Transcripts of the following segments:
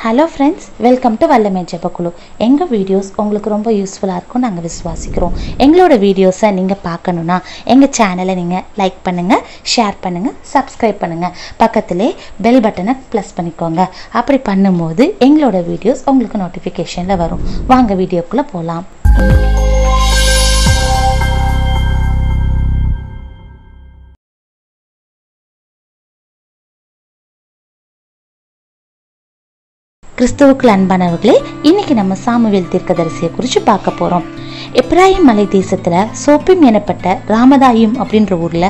hello friends welcome to வல்லமே ஜெபக்குழு எங்கள் வீடியோஸ் உங்களுக்கு ரொம்ப யூஸ்ஃபுல்லாக இருக்கும் நாங்கள் விசுவாசிக்கிறோம் எங்களோட வீடியோஸை நீங்கள் பார்க்கணுன்னா எங்கள் சேனலை நீங்கள் லைக் பண்ணுங்கள் ஷேர் பண்ணுங்கள் சப்ஸ்கிரைப் பண்ணுங்கள் பக்கத்திலே பெல் பட்டனை ப்ளஸ் பண்ணிக்கோங்க அப்படி பண்ணும்போது எங்களோட வீடியோஸ் உங்களுக்கு நோட்டிஃபிகேஷனில் வரும் வாங்க வீடியோக்குள்ளே போகலாம் கிறிஸ்துவுக்குள் அன்பானவர்களே இன்னைக்கு நம்ம சாமுவேல் தீர்க்கதரிசியை குறித்து பார்க்க போறோம் எப்ராஹிம் மலை தேசத்துல சோப்பிம் எனப்பட்ட ராமதாயும் அப்படின்ற ஊர்ல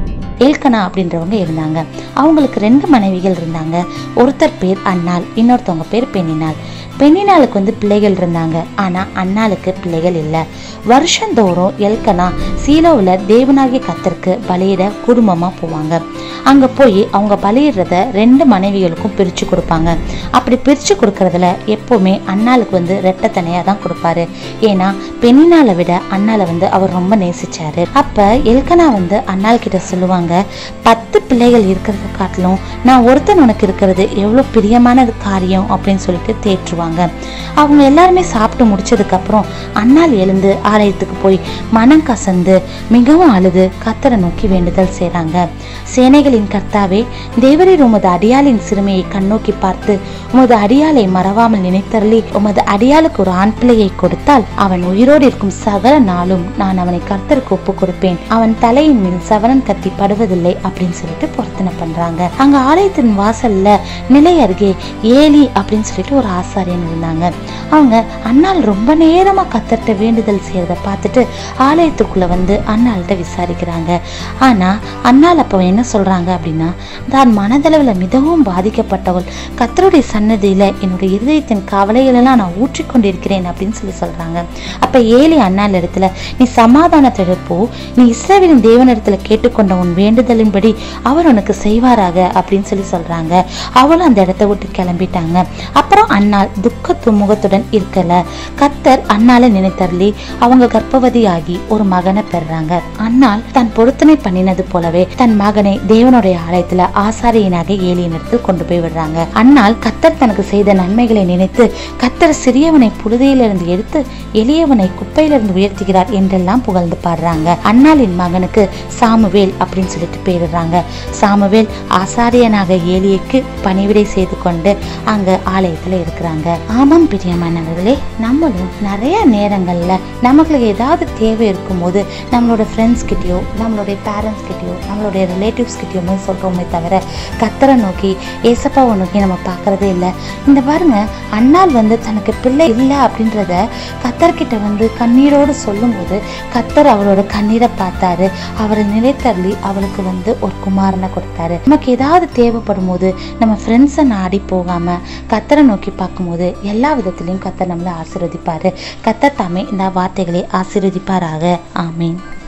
ஏல்கனா அப்படின்றவங்க இருந்தாங்க அவங்களுக்கு ரெண்டு மனைவிகள் இருந்தாங்க ஒருத்தர் பேர் அன்னாள் இன்னொருத்தவங்க பேர் பெண்ணினாள் பெண்ணினாளுக்கு வந்து பிள்ளைகள் இருந்தாங்க ஆனா அன்னாளுக்கு பிள்ளைகள் இல்லை வருஷந்தோறும் எல்கனா சீலோவில் தேவனாகிய கத்தருக்கு பலியிட குடும்பமா போவாங்க அங்க போய் அவங்க பலியிடுறத ரெண்டு மனைவிகளுக்கும் பிரிச்சு கொடுப்பாங்க அப்படி பிரிச்சு கொடுக்கறதுல எப்பவுமே அண்ணாளுக்கு வந்து ரெட்டத்தனையா தான் கொடுப்பாரு ஏன்னா பெண்ணினால விட அண்ணால வந்து அவர் ரொம்ப நேசிச்சாரு அப்ப எல்கனா வந்து அண்ணாள் கிட்ட சொல்லுவாங்க பத்து பிள்ளைகள் இருக்கிறத காட்டிலும் நான் ஒருத்தன் உனக்கு இருக்கிறது எவ்வளவு பிரியமான காரியம் அப்படின்னு சொல்லிட்டு தேற்றுவாங்க அவங்க எல்லாருமே சாப்பிட்டு முடிச்சதுக்கு அப்புறம் அண்ணாள் எழுந்து ஆலயத்துக்கு போய் மனம் கசந்து மிகவும் அழுது கத்தரை நோக்கி வேண்டுதல் செய்றாங்க சேனைகளின் கர்த்தாவே தேவரீர் உமது அடியாளின் சிறுமையை கண்ணோக்கி பார்த்து உமது அடியாளை மறவாமல் நினைத்தருளி உமது அடியாளுக்கு ஒரு ஆண் பிள்ளையை கொடுத்தால் அவன் உயிரோடு இருக்கும் சகல நாளும் நான் அவனை கர்த்தருக்கு ஒப்பு கொடுப்பேன் அவன் தலையின் மேல் சவரன் கத்தி படுவதில்லை அப்படின்னு சொல்லிட்டு பொருத்தனை பண்றாங்க அங்க ஆலயத்தின் வாசல்ல நிலை அருகே ஏலி அப்படின்னு சொல்லிட்டு ஒரு ஆசாரியன் இருந்தாங்க அவங்க அண்ணாள் ரொம்ப நேரமா கத்தர்கிட்ட வேண்டுதல் செய்யறத பார்த்துட்டு ஆலயத்துக்குள்ள வந்து அண்ணாள்கிட்ட விசாரிக்கிறாங்க ஆனா அண்ணாள் அப்ப என்ன சொல்றாங்க அப்படின்னா தான் மனதளவுல மிகவும் பாதிக்கப்பட்டவள் கத்தருடைய சன்னதியில என்னுடைய இருதயத்தின் கவலைகளெல்லாம் நான் ஊற்றிக்கொண்டிருக்கிறேன் அப்படின்னு சொல்லி சொல்றாங்க அப்ப ஏழி அண்ணாள் இடத்துல நீ சமாதானத்தோட போ நீ இஸ்ரவேலின் தேவனிடத்துல கேட்டுக்கொண்ட உன் வேண்டுதலின்படி அவர் உனக்கு செய்வாராக அப்படின்னு சொல்லி சொல்றாங்க அவளும் அந்த இடத்த விட்டு கிளம்பிட்டாங்க அப்புறம் அண்ணாள் துக்க முகத்துடன் இருக்கல கத்தர் அண்ணால நினைத்தருளி அவங்க கர்ப்பவதியாகி ஒரு மகனை பெறுறாங்க அண்ணாள் தன் பொருத்தனை பண்ணினது போலவே தன் மகனை தேவனுடைய ஆலயத்துல ஆசாரியனாக ஏலியனிடத்தில் கொண்டு போய் விடுறாங்க அண்ணாள் கத்தர் தனக்கு செய்த நன்மைகளை நினைத்து கத்தர் சிறியவனை புழுதியிலிருந்து எடுத்து எளியவனை குப்பையிலிருந்து உயர்த்துகிறார் என்றெல்லாம் புகழ்ந்து பாடுறாங்க அண்ணாளின் மகனுக்கு சாமுவேல் அப்படின்னு சொல்லிட்டு பேரிடுறாங்க சாமுவேல் ஆசாரியனாக ஏலியக்கு பணிவிடை செய்து கொண்டு அங்க ஆலயத்துல இருக்கிறாங்க ஆமாம் பிரியமானவர்களே நம்மளும் நிறைய நேரங்கள்ல நமக்கு ஏதாவது தேவை இருக்கும்போது நம்மளோட ஃப்ரெண்ட்ஸ் கிட்டயோ நம்மளுடைய பேரண்ட்ஸ் கிட்டயோ நம்மளுடைய ரிலேட்டிவ்ஸ் கிட்டயோ போய் சொல்றோமே தவிர கத்தரை நோக்கி ஏசப்பாவை நோக்கி நம்ம பார்க்கறதே இல்லை இந்த பாருங்க அண்ணால் வந்து தனக்கு பிள்ளை இல்லை அப்படின்றத கத்தர்கிட்ட வந்து கண்ணீரோடு சொல்லும்போது கத்தர் அவளோட கண்ணீரை பார்த்தாரு அவரை நிலைத்தள்ளி அவளுக்கு வந்து ஒரு குமாரனை கொடுத்தாரு நமக்கு ஏதாவது தேவைப்படும் போது நம்ம ஃப்ரெண்ட்ஸை நாடி போகாம கத்தரை நோக்கி பார்க்கும்போது எல்லா விதத்திலையும் கத்தர் நம்மளை ஆசீர்வதிப்பாரு கத்தர் தாமே இந்த வார்த்தைகளை ஆசீர்வதிப்பாராக ஆமீன்